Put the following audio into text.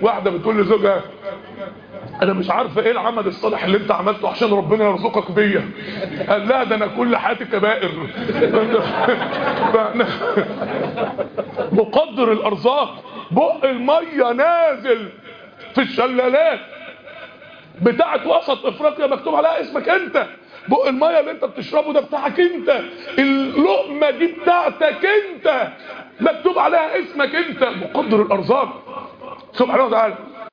واحده بتقول لزوجها انا مش عارفه ايه العمل الصالح اللي انت عملته عشان ربنا يرزقك بيا قال لا ده انا كل حياتي كبائر فأنا مقدر الارزاق بق الميه نازل في الشلالات بتاعت وسط افريقيا مكتوب عليها اسمك انت بق الميه اللي انت بتشربه ده بتاعك انت اللقمه دي بتاعتك انت مكتوب عليها اسمك انت مقدر الارزاق سبحانه وتعالى